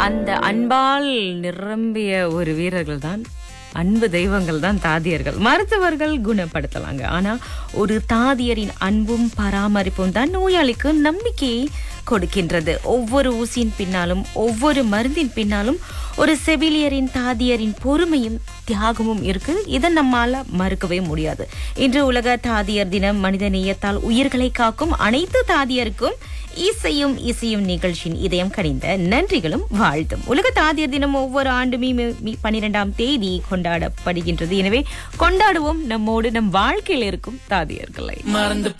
அந்த அன்பால் நிரம்பிய ஒரு வீரர்கள் தான் அன்பு தெய்வங்கள் தான் தாதியர்கள் மருத்துவர்கள் குணப்படுத்தலாங்க ஆனா ஒரு தாதியரின் அன்பும் பராமரிப்பும் தான் நோயாளிக்கு நம்பிக்கையை கொடுக்கின்றது ஒவ்வொரு ஊசியின் பின்னாலும் ஒவ்வொரு மருந்தின் பின்னாலும் ஒரு செவிலியரின் தாதியரின் பொறுமையும் தியாகமும் இருக்கு இதை நம்மால மறுக்கவே முடியாது இன்று உலக தாதியர் தினம் மனித நேயத்தால் உயிர்களை காக்கும் அனைத்து தாதியருக்கும் இசையும் இசையும் நிகழ்ச்சியின் இதயம் கனிந்த நன்றிகளும் வாழ்த்தும் உலக தாதியர் தினம் ஒவ்வொரு ஆண்டுமே பன்னிரெண்டாம் தேதி கொண்டாடப்படுகின்றது எனவே கொண்டாடுவோம் நம்மோடு நம் வாழ்க்கையில் இருக்கும் தாதியர்களை மறந்து